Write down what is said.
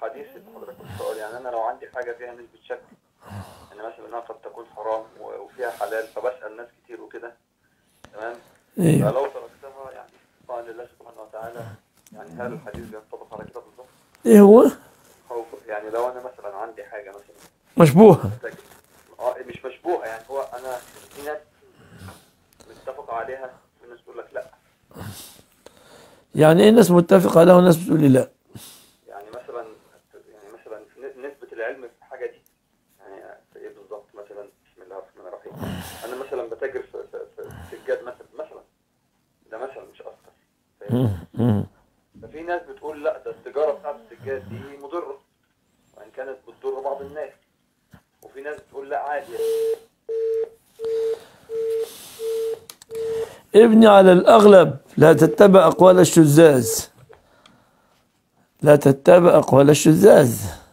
حديث حضرتك السؤال يعني انا لو عندي حاجه فيها نسبه شك ان مثلا انها قد تكون حرام و- وفيها حلال فبسال ناس كتير وكده تمام ايوه فلو تركتها يعني قال لله سبحانه وتعالى يعني هل الحديث بينطبق على كده بالظبط؟ ايه هو هو يعني لو انا مثلا عندي حاجه مثلا مشبوهة لكن اه مش مشبوهه يعني هو انا في ناس متفق عليها في ناس تقول لك لا يعني ايه ناس متفقة عليها وناس بتقول لي لا يعني مثلا يعني مثلا في ن- نسبة العلم في الحاجة دي يعني في ايه بالظبط مثلا بسم الله الرحمن الرحيم انا مثلا بتاجر في في في سجاد مثلا مثلا ده مثلا مش اكتر فاهم؟ مم. مم. ففي ناس بتقول لا ده التجارة بتاعت السجاد دي مضرة وان كانت بتضر بعض الناس وفي ناس بتقول لا عادي ابني على الأغلب لا تتبع أقوال الشذاذ لا تتبع أقوال الشذاذ